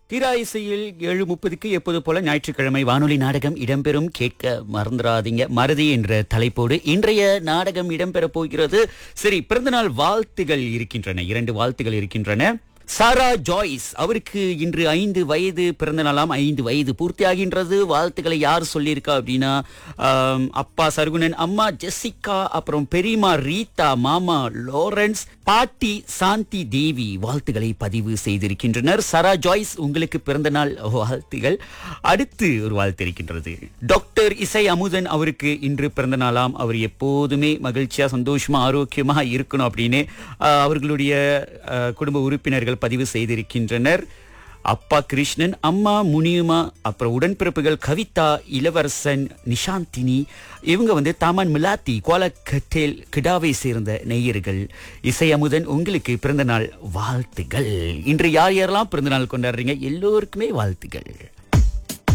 தீரா இசையில் ஏழு முப்பதுக்கு எப்போது போல ஞாயிற்றுக்கிழமை வானொலி நாடகம் இடம்பெறும் கேட்க மறந்துடாதீங்க மறதி என்ற தலைப்போடு இன்றைய நாடகம் இடம்பெற போகிறது சரி பிறந்தநாள் வாழ்த்துகள் இருக்கின்றன இரண்டு வாழ்த்துகள் இருக்கின்றன சாரா ஜாய்ஸ் அவருக்கு இன்று ஐந்து வயது பிறந்த நாளாம் ஐந்து வயது பூர்த்தியாகின்றது வாழ்த்துக்களை யார் சொல்லியிருக்கா அப்படின்னா ஆம், அப்பா சர்குணன் அம்மா ஜெசிகா அப்புறம் பெரியம்மா ரீதா மாமா லாரன்ஸ் பாட்டி சாந்தி தேவி வாழ்த்துக்களை பதிவு செய்திருக்கின்றனர் சாரா ஜாய்ஸ் உங்களுக்கு பிறந்த நாள் வாழ்த்துகள் அடுத்து ஒரு வாழ்த்து இருக்கின்றது டாக்டர் இசை அமுதன் அவருக்கு இன்று பிறந்த நாளாம் அவர் எப்போதுமே மகிழ்ச்சியா சந்தோஷமா ஆரோக்கியமா இருக்கணும் அப்படின்னு ஆஹ், அவர்களுடைய ஆஹ், குடும்ப உறுப்பினர்கள் பதிவு செய்திருக்கின்றனர் அப்பா கிருஷ்ணன் அம்மா முனியுமா அப்புறம் உடன்பிறப்புகள் கவிதா இளவரசன் நிஷாந்தினி இவங்க வந்து தாமான் மிலாத்தி கோல கட்டேல் கிடாவை சேர்ந்த நேயர்கள் இசை அமுதன் உங்களுக்கு பிறந்த நாள் வாழ்த்துகள் இன்று யார் யாரெல்லாம் பிறந்த நாள் கொண்டாடுறீங்க எல்லோருக்குமே வாழ்த்துகள்